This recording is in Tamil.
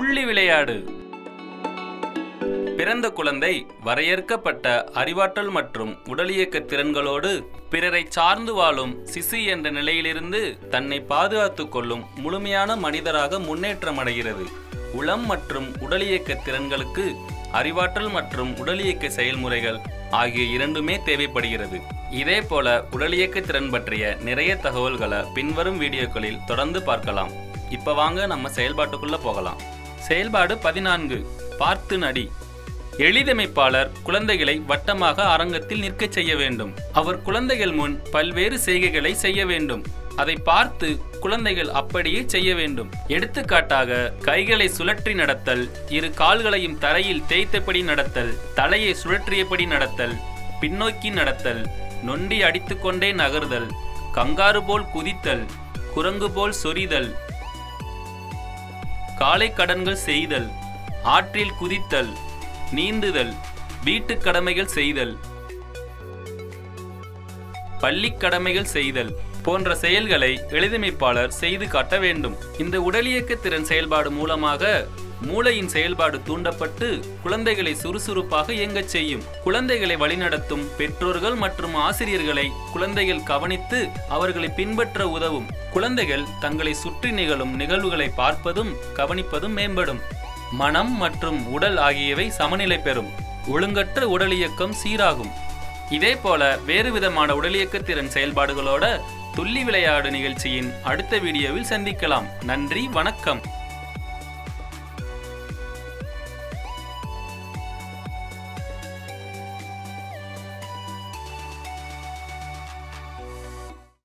துள்ளி விளையாடு பிறந்த குழந்தை வரையறுக்கப்பட்ட அறிவாற்றல் மற்றும் உடலியக்க திறன்களோடு பிறரை சார்ந்து வாழும் சிசு என்ற நிலையிலிருந்து தன்னை பாதுகாத்துக் கொள்ளும் முழுமையான மனிதராக முன்னேற்றமடைகிறது உளம் மற்றும் உடலியக்க திறன்களுக்கு அறிவாற்றல் மற்றும் உடலியக்க செயல்முறைகள் ஆகிய இரண்டுமே தேவைப்படுகிறது இதே போல உடலியக்க திறன் பற்றிய நிறைய தகவல்களை பின்வரும் வீடியோக்களில் தொடர்ந்து பார்க்கலாம் இப்ப வாங்க நம்ம செயல்பாட்டுக்குள்ள போகலாம் செயல்பாடு பதினான்கு பார்த்து நடி எளிதமைப்பாளர் குழந்தைகளை வட்டமாக அரங்கத்தில் நிற்கச் செய்ய வேண்டும் அவர் குழந்தைகள் முன் பல்வேறு செய்கைகளை செய்ய வேண்டும் அதை பார்த்து குழந்தைகள் அப்படியே செய்ய வேண்டும் எடுத்துக்காட்டாக கைகளை சுழற்றி நடத்தல் இரு கால்களையும் தரையில் தேய்த்தபடி நடத்தல் தலையை சுழற்றியபடி நடத்தல் பின்னோக்கி நடத்தல் நொண்டி அடித்துக்கொண்டே நகர்தல் கங்காரு போல் குதித்தல் குரங்கு போல் சொரிதல் காலை கடன்கள் செய்தல் ஆற்றில் குதித்தல் நீந்துதல் வீட்டுக் கடமைகள் செய்தல் பள்ளிக் கடமைகள் செய்தல் போன்ற செயல்களை எளிதமைப்பாளர் செய்து காட்ட வேண்டும் இந்த உடலியக்க திறன் செயல்பாடு மூலமாக மூளையின் செயல்பாடு தூண்டப்பட்டு குழந்தைகளை சுறுசுறுப்பாக இயங்கச் செய்யும் குழந்தைகளை வழிநடத்தும் பெற்றோர்கள் மற்றும் ஆசிரியர்களை குழந்தைகள் கவனித்து அவர்களை பின்பற்ற உதவும் குழந்தைகள் தங்களை சுற்றி நிகழும் நிகழ்வுகளை பார்ப்பதும் கவனிப்பதும் மேம்படும் மனம் மற்றும் உடல் ஆகியவை சமநிலை பெறும் ஒழுங்கற்ற உடல் இயக்கம் சீராகும் இதே போல வேறு விதமான உடலியக்க திறன் செயல்பாடுகளோட துள்ளி விளையாடு நிகழ்ச்சியின் அடுத்த வீடியோவில் சந்திக்கலாம் நன்றி வணக்கம்